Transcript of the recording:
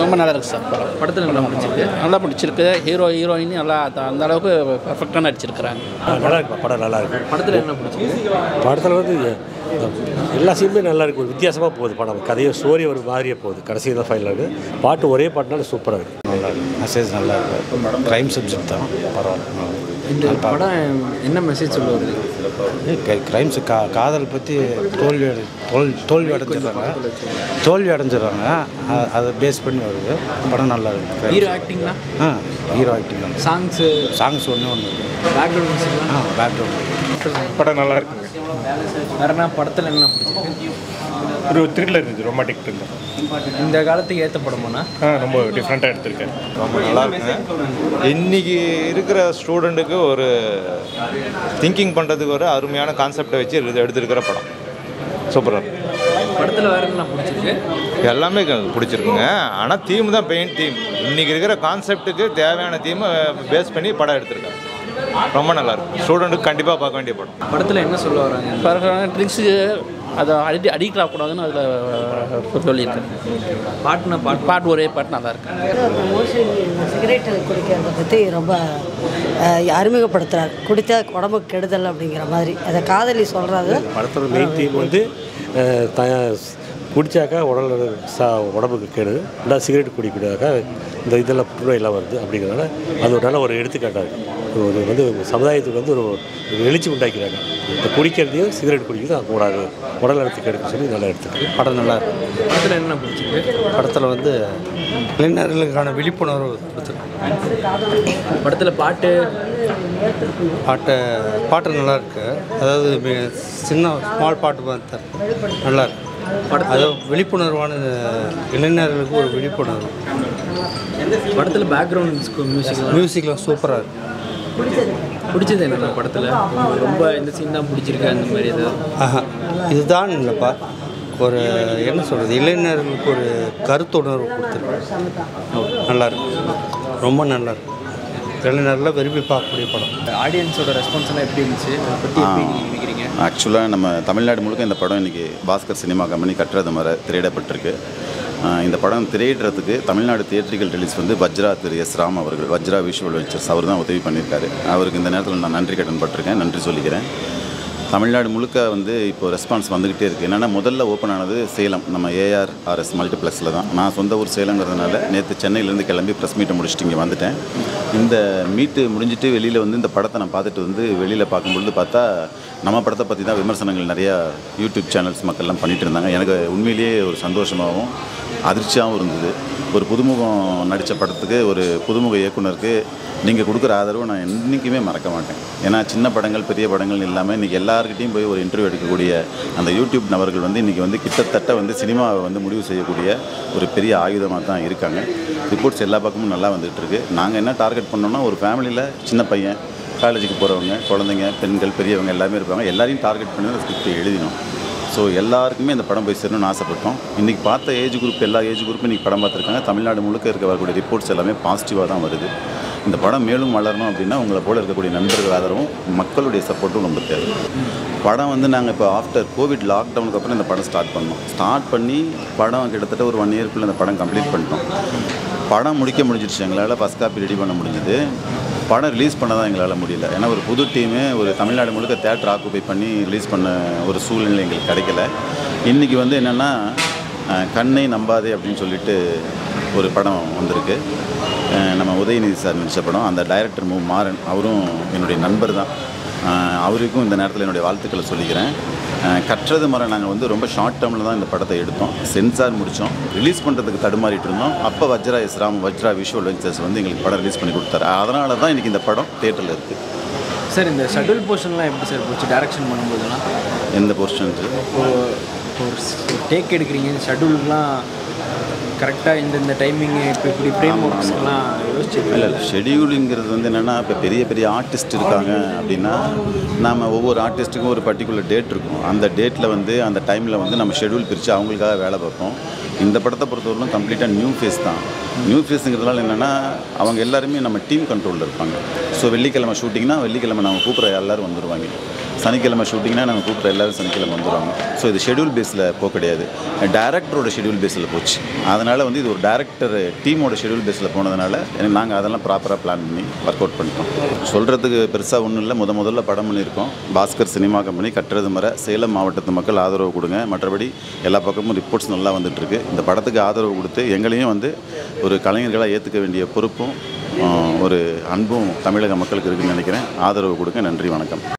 ரொம்ப நல்லா இருக்கு சார் படம் படத்தில் நல்லா பிடிச்சிருக்கு நல்லா பிடிச்சிருக்கு ஹீரோ ஹீரோயின் நல்லா அந்த- அந்த அளவுக்கு பர்ஃபெக்டாக நடிச்சிருக்கிறாங்க நல்லா இருக்கு படம் நல்லா இருக்கு படத்தில் என்ன பிடிச்சிருக்கு படத்தில் வந்து எ- எல்லா சீனுமே நல்லா இருக்கு ஒரு வித்தியாசமாக போகுது படம் கதையும் ஸ்டோரி ஒரு மாதிரியே போகுது கடைசி தான் ஃபைனல் இருக்குது பாட்டு ஒரே பாட்டுனால சூப்பராக இருக்குது நல்லா இருக்கு மெசேஜ் நல்லா இருக்கு க்ரைம் சப்ஜெக்ட் தான் பரவாயில்ல இந்த படம் என்ன மெசேஜ் சொல்ல வருது க்ரைம்ஸ் கா காதல் பற்றி தோல்வி அடை தோல் தோல்வி அடைஞ்சிடுறாங்க தோல்வி அடைஞ்சிடுறாங்க அ- அதை பேஸ் பண்ணி வருது படம் நல்லா இருக்கு ஹீரோ ஆக்டிங்லாம் ஆ ஹீரோ ஆக்டிங் தான் சாங்ஸு சாங்ஸ் ஒன்று ஒன்று பேக்ரவுண்ட் மியூசிக்லாம் ஆ பேக்ரவுண்ட் படம் நல்லா இருக்குங்க வேற என்ன படத்தில் என்ன பிடிச்சிருக்கு ஒரு த்ரில்லர் இருந்துச்சு ரொமாட்டிக் த்ரில்லர் இந்த காலத்துக்கு ஏற்ற படமாண்ணா ஆ ரொம்ப டிஃப்ரெண்ட்டாக எடுத்திருக்கேன் ரொம்ப நல்லா இருக்குங்க இன்னைக்கு இருக்கிற ஸ்டூடெண்ட்டுக்கு ஒரு திங்கிங் பண்ணுறதுக்கு ஒரு அருமையான கான்செப்டை வச்சு எடுத்து- எடுத்திருக்கிற படம் சூப்பராக இருக்கு படத்தில் வேற என்ன பிடிச்சிருக்கு எல்லாமே க- பிடிச்சிருக்குங்க ஆனால் தீம் தான் பெயின் தீம் இன்னைக்கு இருக்கிற கான்செப்ட்டுக்கு தேவையான தீமை பேஸ் பண்ணி படம் எடுத்திருக்காங்க ரொம்ப நல்லா இருக்கு ஸ்டூடெண்ட்டுக்கு கண்டிப்பாக பார்க்க வேண்டிய படம் படத்தில் என்ன சொல்ல வராங்க பிறகு ட்ரிங்க்ஸுக்கு அதை அடி அடிக்ட் ஆகக்கூடாதுன்னு அதில் சொல்லியிருக்கேன் பாட்டுனா பாட்டு பாட்டு ஒரே பாட்டு நல்லா இருக்கு மோஷன் சிகரெட்டு குடிக்கிறத பற்றி ரொம்ப அஹ், அறிமுகப்படுத்துகிறார் குடித்தா உடம்புக்கு கெடுதல் அப்படிங்கிற மாதிரி அதை காதலி சொல்கிறது படத்தோட மெயின் தீம் வந்து அஹ், த குடித்தாக்கா உடல் சா உடம்புக்கு கேடு இல்லை சிகரெட் குடிக்கிறாக்கா இந்த இதெல்லாம் புற்றுநோயெல்லாம் வருது அப்படிங்கிறனால அது ஒரு நல்ல ஒரு எடுத்துக்காட்டாக இருக்குது ஒரு வந்து சமுதாயத்துக்கு வந்து ஒரு ஒரு எழுச்சி உண்டாக்கிறாங்க இந்த குடிக்கிறதையும் சிகரெட் குடிக்கிறதும் கூடாது உடல் நலத்துக்கு எடுக்க சொல்லி நல்லா எடுத்துக்காங்க படம் நல்லா இருக்கு படத்தில் என்ன பிடிச்சிருக்கு படத்தில் வந்து இளைஞர்களுக்கான விழிப்புணர்வு கொடுத்துருக்காங்க படத்தில் பாட்டு பாட்டு பாட்டு நல்லா இருக்கு அதாவது மி- சின்ன ஸ்மால் பாட்டு பார்த்து நல்லா இருக்கு அது விழிப்புணர்வான இளைஞர்களுக்கு ஒரு விழிப்புணர்வு படத்தில் பேக்ரவுண்ட் மியூசிக் மியூசிக்லாம் சூப்பராக இருக்கு பிடிச்சது என்னென்ன படத்தில் ரொம்ப இந்த சீன் தான் பிடிச்சிருக்கு அந்த மாதிரி ஏதாவது ஆஹா இதுதான் இல்லைப்பா ஒரு என்ன சொல்கிறது இளைஞர்களுக்கு ஒரு கருத்துணர்வு கொடுத்துருக்கு நல்லா இருக்கு ரொம்ப நல்லா இருக்கு இளைஞர்லாம் விரும்பி பார்க்கக்கூடிய படம் ஆடியன்ஸோட ரெஸ்பான்ஸ் எல்லாம் எப்படி இருந்துச்சு அதை பற்றி எப்படி நீங்கள் நினைக்கிறீங்க ஆக்சுவலாக நம்ம தமிழ்நாடு முழுக்க இந்த படம் இன்றைக்கி பாஸ்கர் சினிமா கம்பெனி கட்டுறது மர திரையிடப்பட்டிருக்கு ஆஹ் இந்த படம் திரையிடுறதுக்கு தமிழ்நாடு தியேட்ரிக்கல் ரிலீஸ் வந்து வஜ்ரா திரு எஸ் ராம் அவர்கள் வஜ்ரா விஷுவல் வெஞ்சர்ஸ் அவர் தான் உதவி பண்ணியிருக்காரு அவருக்கு இந்த நேரத்தில் நான் நன்றி கடன் பட்டிருக்கேன் நன்றி சொல்லிக்கிறேன் தமிழ்நாடு முழுக்க வந்து இப்போ ரெஸ்பான்ஸ் வந்துக்கிட்டே இருக்குது என்னென்னா முதல்ல ஓப்பன் ஆனது சேலம் நம்ம ஏஆர் ஆர்எஸ் மல்டிப்ளெக்ஸில் தான் நான் சொந்த ஊர் சேலங்கிறதுனால நேற்று சென்னையிலேருந்து கிளம்பி ப்ரெஸ் மீட்டை முடிச்சுட்டு இங்கே வந்துட்டேன் இந்த மீட்டு முடிஞ்சிட்டு வெளியில் வந்து இந்த படத்தை நான் பார்த்துட்டு வந்து வெளியில் பார்க்கும்பொழுது பார்த்தா நம்ம படத்தை பற்றி தான் விமர்சனங்கள் நிறையா யூடியூப் சேனல்ஸ் மக்கள்லாம் பண்ணிகிட்டு இருந்தாங்க எனக்கு உண்மையிலேயே ஒரு சந்தோஷமாகவும் அதிர்ச்சியாகவும் இருந்தது ஒரு புதுமுகம் நடித்த படத்துக்கு ஒரு புதுமுக இயக்குனருக்கு நீங்கள் கொடுக்குற ஆதரவு நான் என்றைக்குமே மறக்க மாட்டேன் ஏன்னா சின்ன படங்கள் பெரிய படங்கள் இல்லாமல் இன்றைக்கி எல்லாருக்கிட்டையும் போய் ஒரு இன்டர்வியூ எடுக்கக்கூடிய அந்த யூடியூப் நபர்கள் வந்து இன்றைக்கி வந்து கிட்டத்தட்ட வந்து சினிமாவை வந்து முடிவு செய்யக்கூடிய ஒரு பெரிய ஆயுதமாக தான் இருக்காங்க ரிப்போர்ட்ஸ் எல்லா பக்கமும் நல்லா வந்துகிட்டு இருக்கு நாங்கள் என்ன டார்கெட் பண்ணோம்னா ஒரு ஃபேமிலியில் சின்ன பையன் காலேஜுக்கு போகிறவங்க குழந்தைங்க பெண்கள் பெரியவங்க எல்லாமே இருப்பாங்க எல்லாரையும் டார்கெட் பண்ணி அந்த ஸ்கிரிப்ட் எழுதினோம் ஸோ எல்லாருக்குமே இந்த படம் போய் சேரணும்னு ஆசைப்பட்டோம் இன்றைக்கி பார்த்த ஏஜ் குரூப் எல்லா ஏஜ் குரூப்பும் இன்றைக்கி படம் பார்த்துருக்காங்க தமிழ்நாடு முழுக்க இருக்க வரக்கூடிய ரிப்போர்ட்ஸ் எல்லாமே பாசிட்டிவாக தான் வருது இந்த படம் மேலும் வளரணும் அப்படின்னா உங்களை போல இருக்கக்கூடிய நண்பர்கள் ஆதரவும் மக்களுடைய சப்போர்ட்டும் ரொம்ப தேவை படம் வந்து நாங்கள் இப்போ ஆஃப்டர் கோவிட் லாக்டவுனுக்கு அப்புறம் இந்த படம் ஸ்டார்ட் பண்ணோம் ஸ்டார்ட் பண்ணி படம் கிட்டத்தட்ட ஒரு ஒன் இயர்க்குள்ளே இந்த படம் கம்ப்ளீட் பண்ணிட்டோம் படம் முடிக்க முடிஞ்சிருச்சு எங்களால் ஃபஸ்ட் காப்பி ரெடி பண்ண முடிஞ்சது படம் ரிலீஸ் பண்ண தான் எங்களால் முடியல ஏன்னா ஒரு புது டீமு ஒரு தமிழ்நாடு முழுக்க தேட்டர் ஆக்குபை பண்ணி ரிலீஸ் பண்ண ஒரு சூழ்நிலை எங்களுக்கு கிடைக்கல இன்றைக்கி வந்து என்னென்னா கண்ணை நம்பாதே அப்படின்னு சொல்லிட்டு ஒரு படம் வந்திருக்கு அஹ் நம்ம உதயநிதி சார் நடித்த படம் அந்த டைரக்டர் மு மாறன் அவரும் என்னுடைய நண்பர் தான் அஹ் அவருக்கும் இந்த நேரத்தில் என்னுடைய வாழ்த்துக்களை சொல்லிக்கிறேன் அஹ் கற்றது மரம் நாங்கள் வந்து ரொம்ப ஷார்ட் டேர்மில் தான் இந்த படத்தை எடுத்தோம் சென்சார் முடித்தோம் ரிலீஸ் பண்ணுறதுக்கு தடுமாறிட்டு இருந்தோம் அப்போ வஜ்ரா இஸ்ராம் வஜ்ரா விஷுவல் வெஞ்சர்ஸ் வந்து எங்களுக்கு படம் ரிலீஸ் பண்ணி கொடுத்தாரு அதனால தான் இன்றைக்கி இந்த படம் தேட்டரில் இருக்குது சார் இந்த ஷெட்யூல் போர்ஷன்லாம் எப்படி சார் போச்சு டைரக்ஷன் பண்ணும்போதெல்லாம் எந்த போர்ஷன் இப்போ ஒரு டேக் எடுக்கிறீங்க ஷெட்யூல்லாம் கரெக்டாக இந்த இந்த டைமிங் இப்போ இப்படி ஃப்ரேம் ஒர்க்ஸ்லாம் யோசிச்சு இல்லை இல்லை ஷெடியூலுங்கிறது வந்து என்னென்னா இப்போ பெரிய பெரிய ஆர்டிஸ்ட் இருக்காங்க அப்படின்னா நாம் ஒவ்வொரு ஆர்டிஸ்ட்டுக்கும் ஒரு பர்டிகுலர் டேட் இருக்கும் அந்த டேட்டில் வந்து அந்த டைமில் வந்து நம்ம ஷெடியூல் பிரித்து அவங்களுக்காக வேலை பார்ப்போம் இந்த படத்தை பொறுத்தவரைக்கும் கம்ப்ளீட்டாக நியூ ஃபேஸ் தான் நியூ ஃபேஸுங்கிறதுனால என்னென்னா அவங்க எல்லாருமே நம்ம டீம் கண்ட்ரோலில் இருப்பாங்க ஸோ வெள்ளிக்கிழமை ஷூட்டிங்னா வெள்ளிக்கிழமை நம்ம கூப்பிட்ற எல்லாரும் வந்துடுவாங்க சனிக்கிழமை ஷூட்டிங்னா நாங்கள் கூப்பிட்ற எல்லாரும் சனிக்கிழமை வந்துடுவாங்க ஸோ இது ஷெடியூல் பேஸில் போக கிடையாது டேரக்டரோட ஷெடியூல் பேஸில் போச்சு அதனால் வந்து இது ஒரு டேரக்டர் டீமோட ஷெடியூல் பேஸில் போனதுனால நாங்கள் அதெல்லாம் ப்ராப்பராக பிளான் பண்ணி ஒர்க் அவுட் பண்ணிட்டோம் சொல்கிறதுக்கு பெருசாக ஒன்றும் இல்லை முத முதல்ல படம் பண்ணியிருக்கோம் பாஸ்கர் சினிமா கம்பெனி கட்டுறது மர சேலம் மாவட்டத்து மக்கள் ஆதரவு கொடுங்க மற்றபடி எல்லா பக்கமும் ரிப்போர்ட்ஸ் நல்லா வந்துட்டுருக்கு இந்த படத்துக்கு ஆதரவு கொடுத்து எங்களையும் வந்து ஒரு கலைஞர்களாக ஏற்றுக்க வேண்டிய பொறுப்பும் ஆஹ், ஒரு அன்பும் தமிழக மக்களுக்கு இருக்குன்னு நினைக்கிறேன் ஆதரவு கொடுங்க நன்றி வணக்கம்